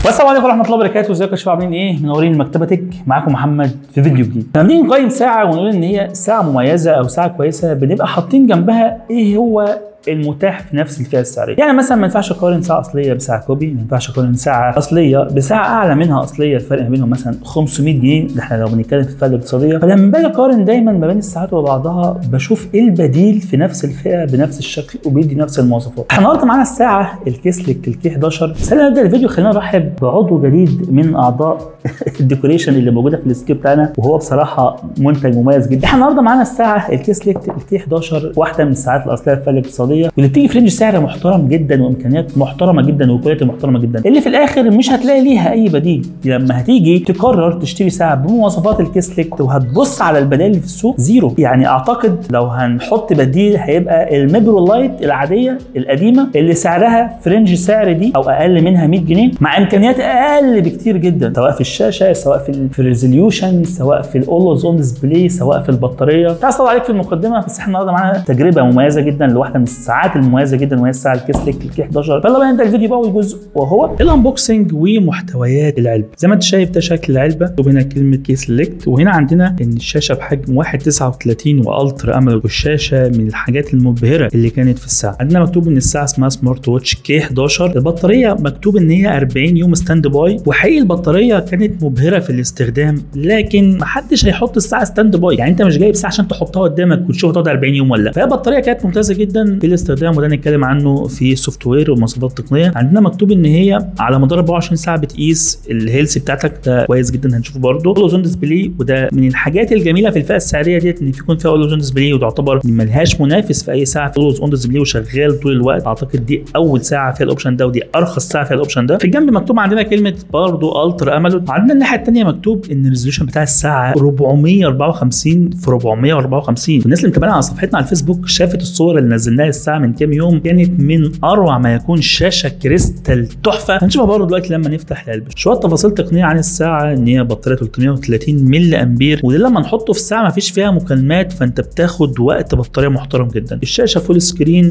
والسلام عليكم ورحمه الله وبركاته ازيكم يا شباب عاملين ايه منورين المكتبه تك معاكم محمد في فيديو جديد لما بنيجي نقيم ساعه ونقول ان هي ساعه مميزه او ساعه كويسه بنبقى حاطين جنبها ايه هو المتاح في نفس الفئه السعريه يعني مثلا ما ينفعش اقارن ساعه اصليه بساعه كوبي ما ينفعش اقارن ساعه اصليه بساعه اعلى منها اصليه الفرق ما بينهم مثلا 500 جنيه ده احنا لو بنتكلم في الفئه الاقتصاديه فلما باجي اقارن دايما ما بين الساعات وبعضها بشوف ايه البديل في نفس الفئه بنفس الشكل وبيدي نفس المواصفات احنا النهارده معانا الساعه الكيسلك الكي 11 بس قبل ما نبدا الفيديو خلينا نرحب بعضو جديد من اعضاء الديكوريشن اللي موجوده في السكيب بتاعنا وهو بصراحه منتج مميز جدا احنا النهارده معانا الساعه الكيسلك الكي 11 واحده من الساعات الاصليه في الفئه الاقتصاديه واللي بتيجي في رينج سعر محترم جدا وامكانيات محترمه جدا وكواليتي محترمه جدا اللي في الاخر مش هتلاقي ليها اي بديل لما هتيجي تقرر تشتري ساعه بمواصفات الكيسلك وهتبص على البدائل اللي في السوق زيرو يعني اعتقد لو هنحط بديل هيبقى الميبرو لايت العاديه القديمه اللي سعرها في رينج سعر دي او اقل منها 100 جنيه مع امكانيات اقل بكتير جدا سواء في الشاشه سواء في في الريزوليوشن سواء في الاولوز اون ديسبلاي سواء في البطاريه مش عايز عليك في المقدمه بس احنا النهارده معانا تجربه مميزه جدا لواحده من الساعات المميزه جدا وهي الساعه الكيسلك الكي 11 فيلا بقى نبدا الفيديو بقى والجزء وهو الانبوكسنج ومحتويات العلبه زي ما انت شايف ده شكل العلبه وهنا كلمه كيسلكت وهنا عندنا ان الشاشه بحجم 1.39 والترا اموليد والشاشه من الحاجات المبهره اللي كانت في الساعه عندنا مكتوب ان الساعه اسمها سمارت واتش كي 11 البطاريه مكتوب ان هي 40 يوم ستاند باي وحقيقي البطاريه كانت مبهره في الاستخدام لكن محدش هيحط الساعه ستاند باي يعني انت مش جايب ساعه عشان تحطها قدامك وتشوف تقعد 40 يوم ولا فهي البطاريه كانت ممتازه جدا في الاستخدام وده نتكلم عنه في السوفت وير والمواصفات التقنيه عندنا مكتوب ان هي على مدار 24 ساعه بتقيس الهيلث بتاعتك ده كويس جدا هنشوفه برده اولوزون ديسبلاي وده من الحاجات الجميله في الفئه السعريه ديت ان يكون فيها اولوزون ديسبلاي وتعتبر ملهاش منافس في اي ساعه في اولوز اون ديسبلاي وشغال طول الوقت اعتقد دي اول ساعه فيها الاوبشن ده ودي ارخص ساعه فيها الاوبشن ده في الجنب مكتوب عندنا كلمه برضه الترا اموليد عندنا الناحيه الثانيه مكتوب ان الريزوليوشن بتاع الساعه 454 في 454 الناس اللي متابعانا على صفحتنا على الفيسبوك شافت الصور اللي نزلناها الساعه من كام يوم كانت من اروع ما يكون شاشه كريستال تحفه هنشوفها برضه دلوقتي لما نفتح العلبه شويه تفاصيل تقنيه عن الساعه ان هي بطاريه 330 ملي امبير وده لما نحطه في الساعه ما فيش فيها مكالمات فانت بتاخد وقت بطاريه محترم جدا الشاشه فول سكرين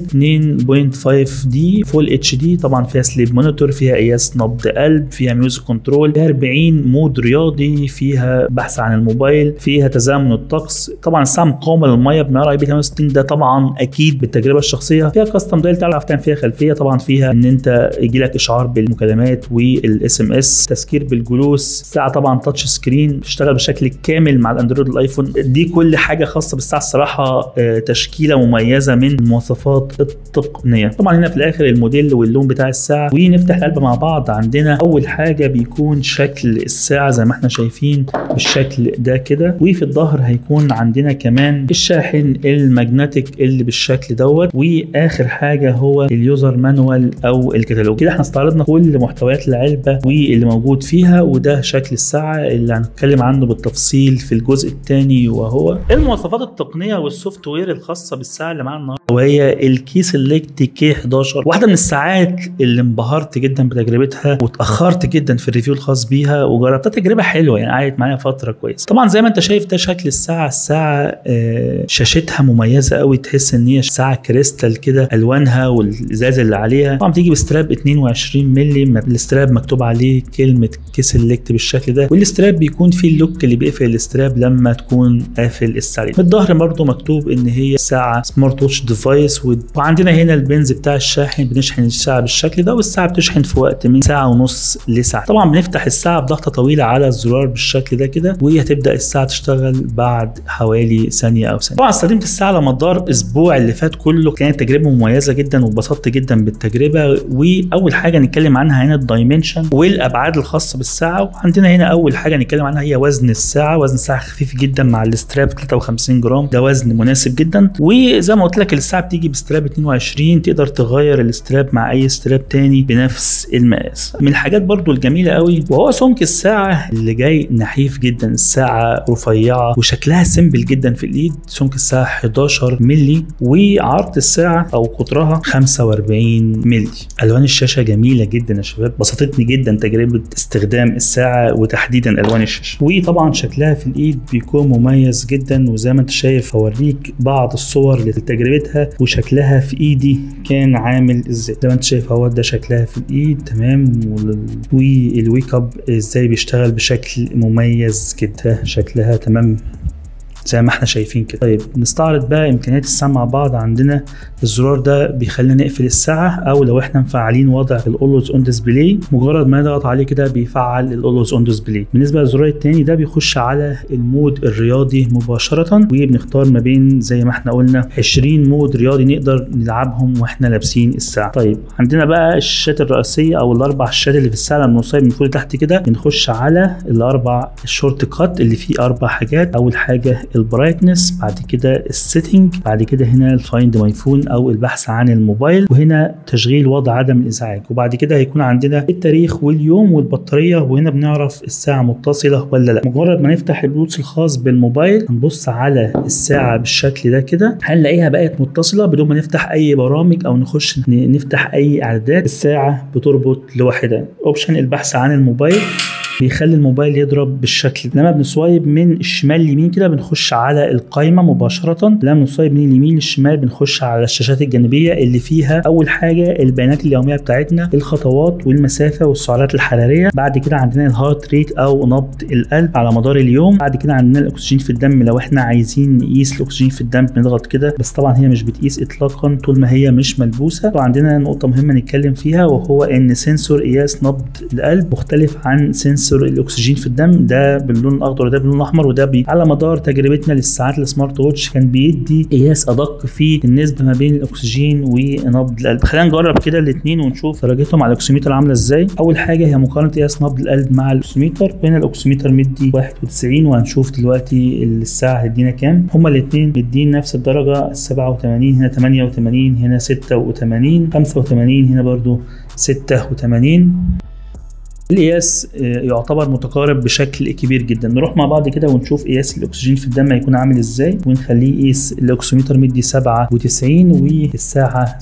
2.5 دي فول اتش دي طبعا فيها سليب مونيتور فيها قياس نبض قلب فيها ميوزك كنترول فيها 40 مود رياضي فيها بحث عن الموبايل فيها تزامن الطقس طبعا الساعه مقاومه للميه بمعيار اي بي 68 ده طبعا اكيد بالتجربه الشخصيه فيها كاستم دايل تعرف تعمل فيها خلفيه طبعا فيها ان انت يجي لك اشعار بالمكالمات والاس ام اس تذكير بالجلوس الساعه طبعا تاتش سكرين بتشتغل بشكل كامل مع الاندرويد والايفون دي كل حاجه خاصه بالساعه الصراحه تشكيله مميزه من المواصفات التقنيه طبعا هنا في الاخر الموديل واللون بتاع الساعه ونفتح العلبه مع بعض عندنا اول حاجه بيكون شكل الساعه زي ما احنا شايفين بالشكل ده كده وفي الظهر هيكون عندنا كمان الشاحن الماجنتيك اللي بالشكل دوت واخر حاجه هو اليوزر مانوال او الكتالوج كده احنا استعرضنا كل محتويات العلبه واللي موجود فيها وده شكل الساعه اللي هنتكلم عنه بالتفصيل في الجزء الثاني وهو المواصفات التقنيه والسوفت وير الخاصه بالساعه اللي معانا النهارده وهي الكيس الليكت كي 11 واحده من الساعات اللي انبهرت جدا بتجربتها واتاخرت جدا في الريفيو الخاص بيها وجربتها تجربه حلوه يعني قعدت معايا فتره كويسه طبعا زي ما انت شايف ده شكل الساعه الساعه آه شاشتها مميزه قوي تحس ان هي ساعه كريستال كده الوانها والازاز اللي عليها طبعا بتيجي بستراب 22 مللي الاستراب مكتوب عليه كلمه كيس الليكت بالشكل ده والاستراب بيكون فيه اللوك اللي بيقفل الاستراب لما تكون قافل الساعه من الظهر برده مكتوب ان هي ساعه سمارت واتش ديفايس وعندنا هنا البنز بتاع الشاحن بنشحن الساعه بالشكل ده والساعه بتشحن في وقت من ساعه ونص لساعه طبعا بنفتح الساعه بضغطه طويله على الزرار بالشكل ده كده وهي هتبدا الساعه تشتغل بعد حوالي ثانيه او ثانيه طبعا استخدمت الساعه على مدار اسبوع اللي فات كله كانت تجربه مميزه جدا واتبسطت جدا بالتجربه واول حاجه نتكلم عنها هنا الدايمنشن والابعاد الخاصه بالساعه وعندنا هنا اول حاجه نتكلم عنها هي وزن الساعه وزن الساعه خفيف جدا مع الاستراب 53 جرام ده وزن مناسب جدا وزي ما قلت لك الساعه بتيجي بستراب 22 تقدر تغير الاستراب مع اي استراب تاني بنفس المقاس من الحاجات برضو الجميله قوي وهو سمك الساعه اللي جاي نحيف جدا الساعه رفيعه وشكلها سيمبل جدا في الايد سمك الساعه 11 مللي وعرض الساعه الساعه او قطرها 45 مللي الوان الشاشه جميله جدا يا شباب بسطتني جدا تجربه استخدام الساعه وتحديدا الوان الشاشه وطبعا شكلها في الايد بيكون مميز جدا وزي ما انت شايف هوريك بعض الصور لتجربتها وشكلها في ايدي كان عامل ازاي زي ما انت شايف اهو ده شكلها في الايد تمام والويك اب ازاي بيشتغل بشكل مميز جدا شكلها تمام زي ما احنا شايفين كده طيب نستعرض بقى امكانيات الساعه مع بعض عندنا الزرار ده بيخلينا نقفل الساعه او لو احنا مفعلين وضع الاولوز اون ديسبلاي مجرد ما نضغط عليه كده بيفعل الاولوز اون ديسبلاي بالنسبه للزرار التاني ده بيخش على المود الرياضي مباشره وبنختار ما بين زي ما احنا قلنا 20 مود رياضي نقدر نلعبهم واحنا لابسين الساعه طيب عندنا بقى الشاشات الرئيسيه او الاربع شاشات اللي في الساعه لما نوصل من فوق لتحت كده بنخش على الاربع الشورت كات اللي فيه اربع حاجات اول حاجه البرايتنس بعد كده السيتنج بعد كده هنا الفايند ماي فون او البحث عن الموبايل وهنا تشغيل وضع عدم الازعاج وبعد كده هيكون عندنا التاريخ واليوم والبطاريه وهنا بنعرف الساعه متصله ولا لا مجرد ما نفتح البلوتوث الخاص بالموبايل هنبص على الساعه بالشكل ده كده هنلاقيها بقت متصله بدون ما نفتح اي برامج او نخش نفتح اي اعدادات الساعه بتربط لوحدها اوبشن البحث عن الموبايل بيخلي الموبايل يضرب بالشكل ده لما بنسوايب من الشمال لليمين كده بنخش على القائمه مباشره لما بنسوايب من اليمين للشمال بنخش على الشاشات الجانبيه اللي فيها اول حاجه البيانات اليوميه بتاعتنا الخطوات والمسافه والسعرات الحراريه بعد كده عندنا الهارت ريت او نبض القلب على مدار اليوم بعد كده عندنا الاكسجين في الدم لو احنا عايزين نقيس الاكسجين في الدم بنضغط كده بس طبعا هي مش بتقيس اطلاقا طول ما هي مش ملبوسه وعندنا نقطه مهمه نتكلم فيها وهو ان سنسور قياس نبض القلب مختلف عن سنسور سنسور الاكسجين في الدم ده باللون الاخضر وده باللون الاحمر وده بي على مدار تجربتنا للساعات السمارت ووتش كان بيدي قياس ادق في النسبه ما بين الاكسجين ونبض القلب خلينا نجرب كده الاثنين ونشوف درجتهم على الاكسيمتر عامله ازاي اول حاجه هي مقارنه قياس نبض القلب مع الاكسيمتر وهنا الاكسيمتر مدي 91 وهنشوف دلوقتي الساعه هتدينا كام هما الاثنين مدين نفس الدرجه 87 هنا 88 هنا 86 85 هنا برضو 86 القياس يعتبر متقارب بشكل كبير جدا نروح مع بعض كده ونشوف قياس الاكسجين في الدم هيكون عامل ازاي ونخليه يقيس الاكسومتر مدي 97 والساعه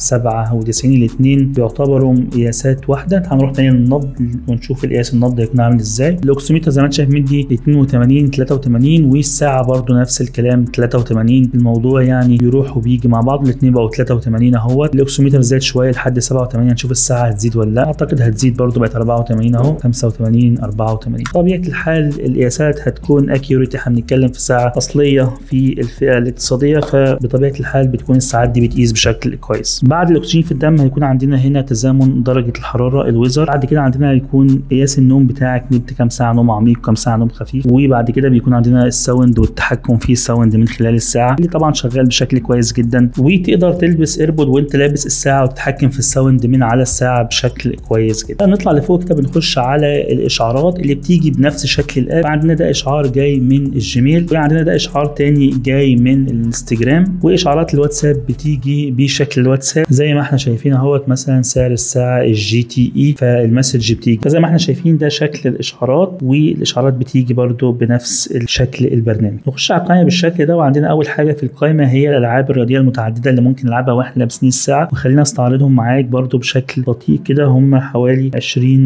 97 الاثنين بيعتبروا قياسات واحده هنروح تاني للنبض ونشوف القياس النبض هيكون عامل ازاي الاكسومتر زي ما انت شايف مدي 82 83 والساعه برضو نفس الكلام 83 الموضوع يعني يروح وبيجي مع بعض الاثنين بقوا 83 اهوت الاكسومتر زاد شويه لحد 87 هنشوف الساعه هتزيد ولا لا اعتقد هتزيد برضو بقت 84 اهو 85 84 طبيعه الحال القياسات هتكون اكيوريتي احنا بنتكلم في ساعه اصليه في الفئه الاقتصاديه فبطبيعه الحال بتكون الساعات دي بتقيس بشكل كويس بعد الاكسجين في الدم هيكون عندنا هنا تزامن درجه الحراره الويزر بعد كده عندنا هيكون قياس النوم بتاعك نمت كام ساعه نوم عميق كام ساعه نوم خفيف وبعد كده بيكون عندنا الساوند والتحكم في الساوند من خلال الساعه اللي طبعا شغال بشكل كويس جدا وتقدر تلبس ايربود وانت لابس الساعه وتتحكم في الساوند من على الساعه بشكل كويس جدا نطلع لفوق كده بنخش على الاشعارات اللي بتيجي بنفس شكل الاب عندنا ده اشعار جاي من الجيميل وعندنا ده اشعار تاني جاي من الانستجرام واشعارات الواتساب بتيجي بشكل الواتساب زي ما احنا شايفين اهوت مثلا سعر الساعه الجي تي اي فالمسج بتيجي فزي ما احنا شايفين ده شكل الاشعارات والاشعارات بتيجي برده بنفس الشكل البرنامج نخش على القائمه بالشكل ده وعندنا اول حاجه في القائمه هي الالعاب الرياضيه المتعدده اللي ممكن نلعبها واحنا لابسين الساعه وخلينا استعرضهم معاك برده بشكل بطيء كده هم حوالي 20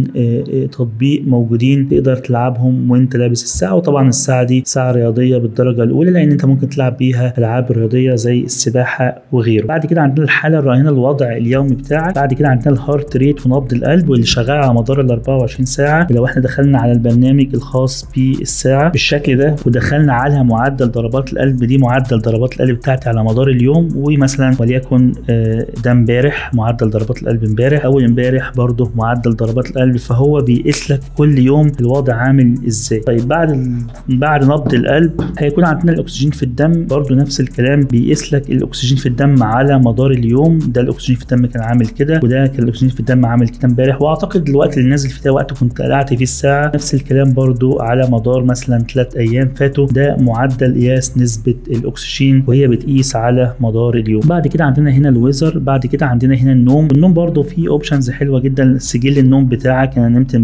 تطبيق موجودين تقدر تلعبهم وانت لابس الساعه وطبعا الساعه دي ساعه رياضيه بالدرجه الاولى لان انت ممكن تلعب بيها العاب رياضيه زي السباحه وغيره بعد كده عندنا الحاله الراهنه الوضع اليومي بتاعك بعد كده عندنا الهارت ريت ونبض القلب واللي شغال على مدار ال 24 ساعه لو احنا دخلنا على البرنامج الخاص بالساعه بالشكل ده ودخلنا على معدل ضربات القلب دي معدل ضربات القلب بتاعتي على مدار اليوم ومثلا وليكن ده امبارح معدل ضربات القلب امبارح اول امبارح برضه معدل ضربات القلب فهو بيقيس لك كل يوم الوضع عامل ازاي طيب بعد ال... بعد نبض القلب هيكون عندنا الاكسجين في الدم برضو نفس الكلام بيقيس لك الاكسجين في الدم على مدار اليوم ده الاكسجين في الدم كان عامل كده وده كان الاكسجين في الدم عامل كده امبارح واعتقد الوقت اللي نازل فيه ده وقت كنت قلعت فيه الساعه نفس الكلام برضو على مدار مثلا ثلاث ايام فاتوا ده معدل قياس نسبه الاكسجين وهي بتقيس على مدار اليوم بعد كده عندنا هنا الويزر بعد كده عندنا هنا النوم النوم برضو فيه اوبشنز حلوه جدا سجل النوم بتاعك انا نمت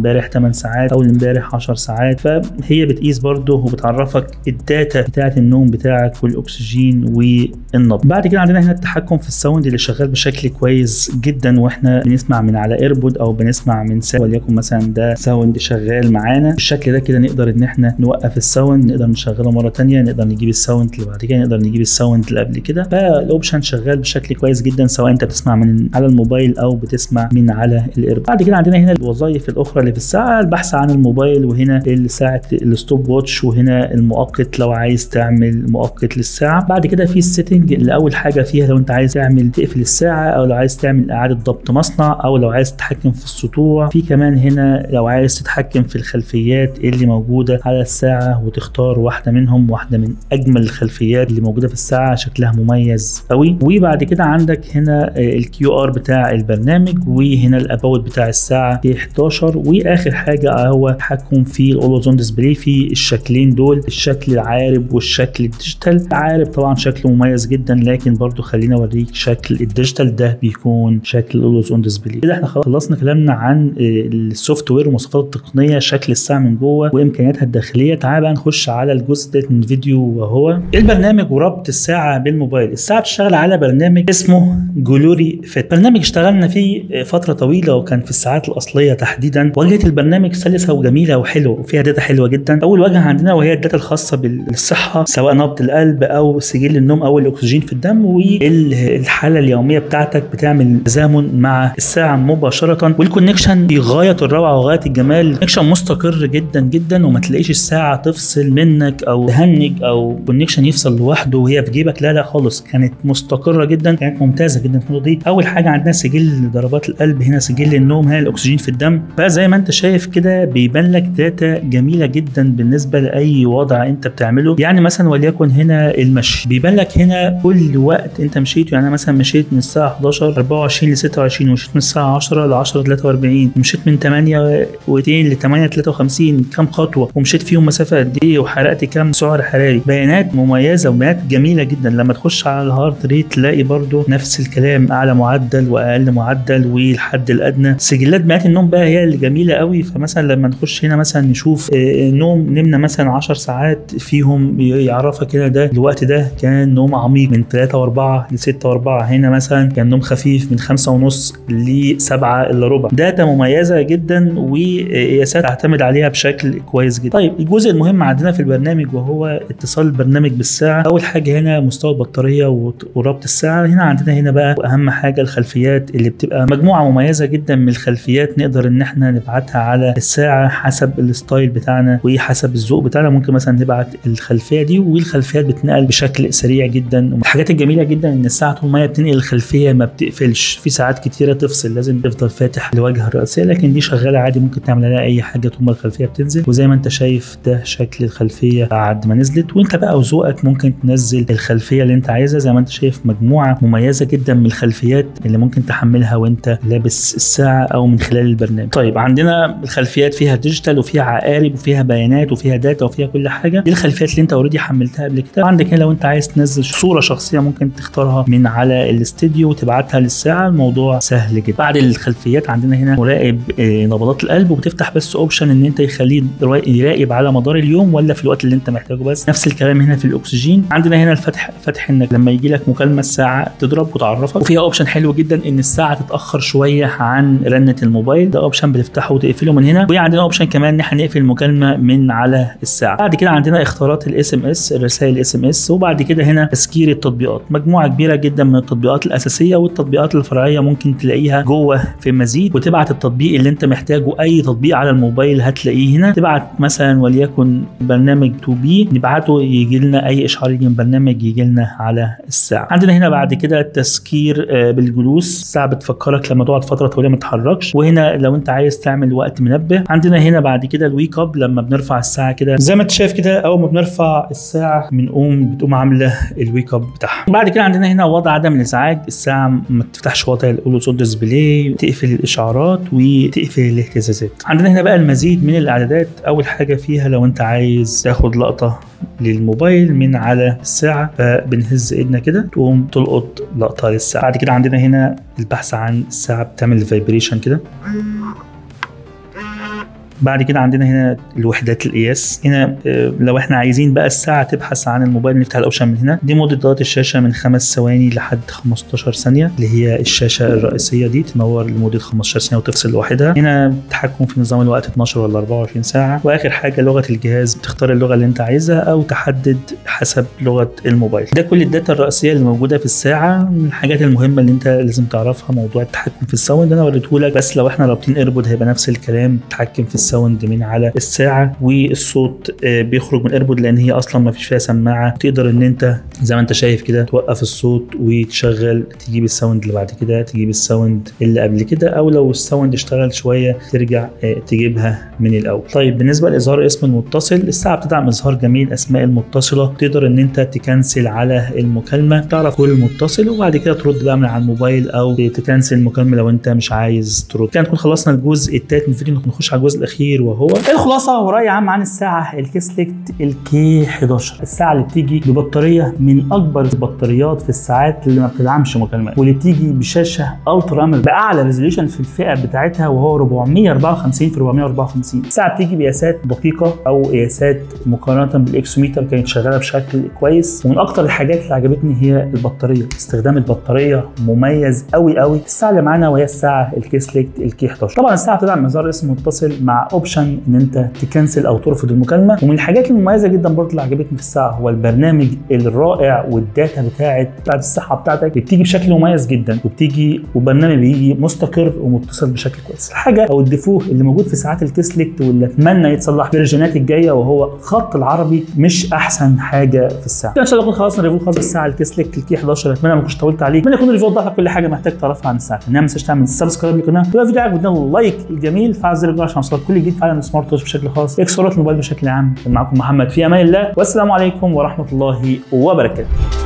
امبارح 8 ساعات اول امبارح 10 ساعات فهي بتقيس برضه وبتعرفك الداتا بتاعه النوم بتاعك والاكسجين والنبض بعد كده عندنا هنا التحكم في الساوند اللي شغال بشكل كويس جدا واحنا بنسمع من على ايربود او بنسمع من ساوند وليكن مثلا ده ساوند شغال معانا بالشكل ده كده نقدر ان احنا نوقف الساوند نقدر نشغله مره تانية نقدر نجيب الساوند اللي بعد كده نقدر نجيب الساوند اللي قبل كده فالاوبشن شغال بشكل كويس جدا سواء انت بتسمع من على الموبايل او بتسمع من على الايربود بعد كده عندنا هنا الوظائف الاخرى اللي في الساعه البحث عن الموبايل وهنا ساعه الستوب واتش وهنا المؤقت لو عايز تعمل مؤقت للساعه بعد كده في السيتنج اللي اول حاجه فيها لو انت عايز تعمل تقفل الساعه او لو عايز تعمل اعاده ضبط مصنع او لو عايز تتحكم في السطوع في كمان هنا لو عايز تتحكم في الخلفيات اللي موجوده على الساعه وتختار واحده منهم واحده من اجمل الخلفيات اللي موجوده في الساعه شكلها مميز قوي وبعد كده عندك هنا الكيو ار بتاع البرنامج وهنا الاباوت بتاع الساعه في 11 واخر حاجه هو تحكم في الاولوزون ديسبلاي في الشكلين دول الشكل العارب والشكل الديجيتال العارب طبعا شكله مميز جدا لكن برضو خلينا اوريك شكل الديجيتال ده بيكون شكل الاولوزون ديسبلاي كده احنا خلصنا كلامنا عن السوفت وير والمواصفات التقنيه شكل الساعه من جوه وامكانياتها الداخليه تعال بقى نخش على الجزء ده من الفيديو وهو البرنامج وربط الساعه بالموبايل الساعه بتشتغل على برنامج اسمه جلوري فيت برنامج اشتغلنا فيه فتره طويله وكان في الساعات الاصليه تحديدا واجهه البرنامج سلسه وجميله وحلوه وفيها داتا حلوه جدا اول واجهه عندنا وهي الداتا الخاصه بالصحه سواء نبض القلب او سجل النوم او الاكسجين في الدم والحاله اليوميه بتاعتك بتعمل تزامن مع الساعه مباشره والكونكشن في غايه الروعه وغايه الجمال كونكشن مستقر جدا جدا وما تلاقيش الساعه تفصل منك او تهنج او كونكشن يفصل لوحده وهي في جيبك لا لا خالص كانت مستقره جدا كانت ممتازه جدا في دي اول حاجه عندنا سجل ضربات القلب هنا سجل النوم هنا الاكسجين في الدم فزي ما انت شايف كده بيبان لك داتا جميله جدا بالنسبه لاي وضع انت بتعمله يعني مثلا وليكن هنا المشي بيبان لك هنا كل وقت انت مشيته يعني انا مثلا مشيت من الساعه 11 24 ل 26 ومشيت من الساعه 10 ل 10 43 ومشيت من 8 و2 ل 8 53 كام خطوه ومشيت فيهم مسافه قد ايه وحرقت كام سعر حراري بيانات مميزه وبيانات جميله جدا لما تخش على الهارت ريت تلاقي برضو نفس الكلام اعلى معدل واقل معدل والحد الادنى سجلات بيانات النوم بقى هي اللي جميله قوي فمثلا لما نخش هنا مثلا نشوف نوم نمنا مثلا 10 ساعات فيهم يعرفك هنا ده الوقت ده كان نوم عميق من 3 و4 ل 6 و4 هنا مثلا كان نوم خفيف من 5 ونص ل 7 الا ربع داتا مميزه جدا وقياسات اعتمد عليها بشكل كويس جدا طيب الجزء المهم عندنا في البرنامج وهو اتصال البرنامج بالساعه اول حاجه هنا مستوى البطاريه وربط الساعه هنا عندنا هنا بقى اهم حاجه الخلفيات اللي بتبقى مجموعه مميزه جدا من الخلفيات نقدر ان احنا نبعتها على الساعه حسب الستايل بتاعنا وحسب الذوق بتاعنا ممكن مثلا نبعت الخلفيه دي والخلفيات بتنقل بشكل سريع جدا الحاجات الجميله جدا ان الساعه طول ما هي بتنقل الخلفيه ما بتقفلش في ساعات كتيره تفصل لازم تفضل فاتح الواجهه الرئيسيه لكن دي شغاله عادي ممكن تعمل عليها اي حاجه طول ما الخلفيه بتنزل وزي ما انت شايف ده شكل الخلفيه بعد ما نزلت وانت بقى وذوقك ممكن تنزل الخلفيه اللي انت عايزها زي ما انت شايف مجموعه مميزه جدا من الخلفيات اللي ممكن تحملها وانت لابس الساعه او من خلال البرنامج طيب عندنا الخلفيات فيها ديجيتال وفيها عقارب وفيها بيانات وفيها داتا وفيها كل حاجه دي الخلفيات اللي انت اوريدي حملتها قبل كده عندك هنا لو انت عايز تنزل صوره شخصيه ممكن تختارها من على الاستديو وتبعتها للساعه الموضوع سهل جدا بعد الخلفيات عندنا هنا مراقب نبضات القلب وبتفتح بس اوبشن ان انت يخليه يراقب على مدار اليوم ولا في الوقت اللي انت محتاجه بس نفس الكلام هنا في الاكسجين عندنا هنا الفتح فتح انك لما يجي لك مكالمه الساعه تضرب وتعرفك وفيها اوبشن حلو جدا ان الساعه تتاخر شويه عن رنه الموبايل ده اوبشن بتفتحه وتقفله من هنا وعندنا اوبشن كمان ان احنا نقفل المكالمه من على الساعه بعد كده عندنا اختيارات الاس ام اس الرسائل الاس ام اس وبعد كده هنا تسكير التطبيقات مجموعه كبيره جدا من التطبيقات الاساسيه والتطبيقات الفرعيه ممكن تلاقيها جوه في مزيد وتبعت التطبيق اللي انت محتاجه اي تطبيق على الموبايل هتلاقيه هنا تبعت مثلا وليكن برنامج 2 بي نبعته يجي لنا اي اشعار يجي من برنامج يجي لنا على الساعه عندنا هنا بعد كده تسكير بالجلوس الساعه بتفكرك لما تقعد فتره طويله ما تتحركش وهنا لو انت عايز تعمل وقت منبه عندنا هنا بعد كده الويك اب لما بنرفع الساعه كده زي ما انت شايف كده اول ما بنرفع الساعه بنقوم بتقوم عامله الويك اب بتاعها بعد كده عندنا هنا وضع عدم الازعاج الساعه ما تفتحش وضع الاولوزون ديسبلاي تقفل الاشعارات وتقفل الاهتزازات عندنا هنا بقى المزيد من الاعدادات اول حاجه فيها لو انت عايز تاخد لقطه للموبايل من على الساعة فبنهز ايدنا كده تقوم تلقط لقطة للساعة بعد كده عندنا هنا البحث عن الساعة بتعمل فايبريشن كده بعد كده عندنا هنا الوحدات القياس هنا آه، لو احنا عايزين بقى الساعه تبحث عن الموبايل نفتح الاوبشن من هنا دي مده ضغط الشاشه من خمس ثواني لحد 15 ثانيه اللي هي الشاشه الرئيسيه دي تنور لمده 15 ثانيه وتفصل لوحدها هنا التحكم في نظام الوقت 12 ولا 24 ساعه واخر حاجه لغه الجهاز بتختار اللغه اللي انت عايزها او تحدد حسب لغه الموبايل ده كل الداتا الرئيسيه اللي موجوده في الساعه من الحاجات المهمه اللي انت لازم تعرفها موضوع التحكم في الساوند انا وريته لك بس لو احنا رابطين ايربود هيبقى نفس الكلام تحكم في الساوند من على الساعه والصوت آه، بيخرج من الايربود لان هي اصلا ما فيش فيها سماعه تقدر ان انت زي ما انت شايف كده توقف الصوت وتشغل تجيب الساوند اللي بعد كده تجيب الساوند اللي قبل كده او لو الساوند اشتغل شويه ترجع آه، تجيبها من الاول طيب بالنسبه لاظهار اسم المتصل الساعه بتدعم اظهار جميع الاسماء المتصله تقدر ان انت تكنسل على المكالمه تعرف كل متصل وبعد كده ترد بقى من على الموبايل او تكنسل المكالمه لو انت مش عايز ترد كده نكون خلصنا الجزء الثالث من الفيديو نخش على الجزء الاخير وهو الخلاصه وراي عام عن الساعه الكيسليكت الكي 11 الساعه اللي بتيجي ببطاريه من اكبر البطاريات في الساعات اللي ما بتدعمش مكالمات واللي بتيجي بشاشه الترا امل باعلى ريزوليوشن في الفئه بتاعتها وهو 454 في 454 الساعه بتيجي بقياسات دقيقه او قياسات مقارنه بالاكسوميتر كانت شغاله بشكل كويس ومن اكتر الحاجات اللي عجبتني هي البطاريه استخدام البطاريه مميز قوي قوي الساعه اللي معانا وهي الساعه الكيسليكت الكي 11 طبعا الساعه بتدعم مظهر اسم متصل مع اوبشن ان انت تكنسل او ترفض المكالمه ومن الحاجات المميزه جدا برضه اللي عجبتني في الساعه هو البرنامج الرائع والداتا بتاعت بتاعت الصحه بتاعتك بتيجي بشكل مميز جدا وبتيجي وبرنامج بيجي مستقر ومتصل بشكل كويس الحاجه او الديفو اللي موجود في ساعات الكيسليكت واللي اتمنى يتصلح في الفيرجنات الجايه وهو خط العربي مش احسن حاجه في الساعه ان شاء الله نكون خلصنا ريفيو خاص بالساعه الكيسليكت الكي 11 اتمنى ما اكونش طولت عليك اتمنى يكون الريفيو وضح لك كل حاجه محتاج تعرفها عن الساعه ما تنساش تعمل سبسكرايب للقناه ولو الفيديو عجبك ادينا اللايك الجميل فعل زر الجرس عشان يوصلك كل جديد فعلا السمارت واتش بشكل خاص اكسسوارات الموبايل بشكل عام كان معاكم محمد في امان الله والسلام عليكم ورحمه الله وبركاته